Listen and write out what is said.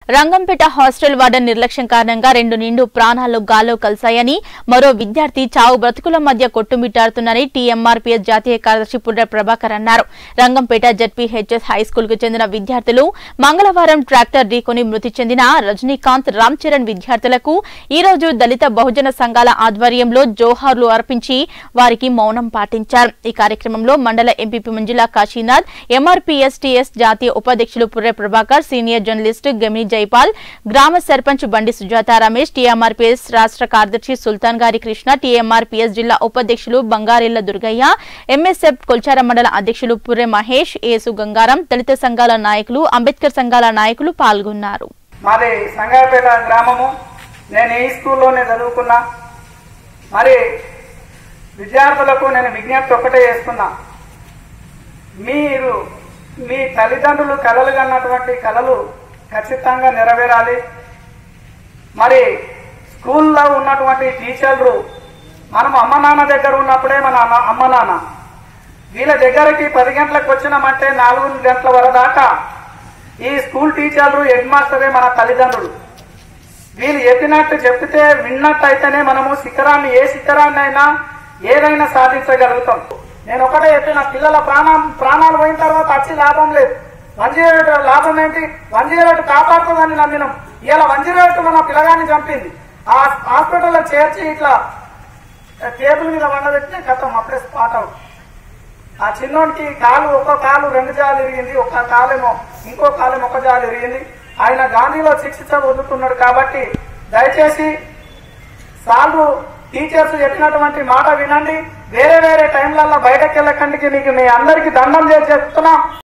Rangampeta hostel warden నిర్లక్ష్యం కారణంగా రెండు నిండు ప్రాణాలు గాల్లో కలిశాయని మరో విద్యార్థి చావు బ్రతుకుల మధ్య కొట్టుమిట్టాడుతుందని టీఎంఆర్పీఎస్ జాతీయ కార్యదర్శి పుడ్ర ప్రభాకర్ అన్నారు రంగంపేట జడ్పీహెచ్ఎస్ హైస్కూల్ కు చెందిన విద్యార్థులు మంగళవారం ట్రాక్టర్ ఢీకొని మృతి చెందిన రజనీకాంత్ రామ్ చరణ్ విద్యార్థులకు ఈ రోజు దళిత బహుజన సంఘాల ఆధ్వర్యంలో జోహార్లు అర్పించి వారికి మౌనం పాటించారు ఈ కార్యక్రమంలో మండల MPP Manjula Kashinath MRPS TS జాతీయ ఉపాధ్యక్షులు పుర్రె ప్రభాకర్ సీనియర్ జర్నలిస్ట్ గమిని జైపాల్ గ్రామ సర్పంచ్ బండి సుజాత రమేష్ టీఎంఆర్పీఎస్ రాష్ట్ర కార్యదర్శి సుల్తాన్ గారి కృష్ణ టీఎంఆర్పీఎస్ జిల్లా ఉపాధ్యక్షులు బంగారెల్ల దుర్గయ్య ఎంఎస్ఎఫ్ కొల్చార మండల అధ్యక్షులు పుర్రె మహేష్ ఏసు గంగారం దళిత సంఘాల నాయకులు అంబేద్కర్ సంఘాల నాయకులు పాల్గొన్నారు మాది సంగాపేట గ్రామము నేను ఈ స్కూల్లోనే చదువుకున్నా మరి విద్యార్థులకు నేను విజ్ఞప్తి ఒకటే చేస్తున్నా మీరు మీ తల్లిదండ్రులు కలలు కన్నటువంటి కలలు ఖచ్చితంగా నెరవేరాలి మరి స్కూల్లో ఉన్నటువంటి టీచర్లు మనం అమ్మ నాన్న దగ్గర ఉన్నప్పుడే మన అమ్మ- అమ్మ నాన్న వీళ్ళ దగ్గరికి పది గంటలకు వచ్చినామంటే నాలుగు గంటల వరదాకా ఈ స్కూల్ టీచర్లు హెడ్ మాస్టరే మన తల్లిదండ్రులు వీళ్ళు చెప్పినట్టు చెప్తే విన్నట్టయితేనే మనము శిఖరాన్ని ఏ శిఖరాన్ని అయినా ఏదైనా సాధించగలుగుతాం నేను ఒకటే చెప్పిన పిల్లల ప్రాణం ప్రాణాలు పోయిన తర్వాత వచ్చి లాభం లేదు వన్ జీరో ఎయిట్ లాభం ఏంటి వన్ జీరో ఎయిట్ కాపాడుతుందని నమ్మినాం ఇలా వన్ జీరో ఎయిట్ మన పిల్లగాన్ని చంపింది ఆ హాస్పిటల్లో చేర్చి ఇట్లా టేబుల్ మీద వండబెట్టిన కథం అప్పుడే స్పాట్ అవుట్ ఆ చిన్నోడికి కాలు ఒక కాలు రెండు జాలు ఇరిగింది ఒక కాలేమో ఇంకో కాలేమో ఒక జాలు ఇరిగింది ఆయన గాంధీలో శిక్షించ వదులుతున్నాడు కాబట్టి దయచేసి సార్లు టీచర్స్ చెప్పినటువంటి మాట వినండి వేరే వేరే టైంలలో బయటకు వెళ్ళకండి మీకు మీ అందరికి దండం చేసి చెప్తున్నా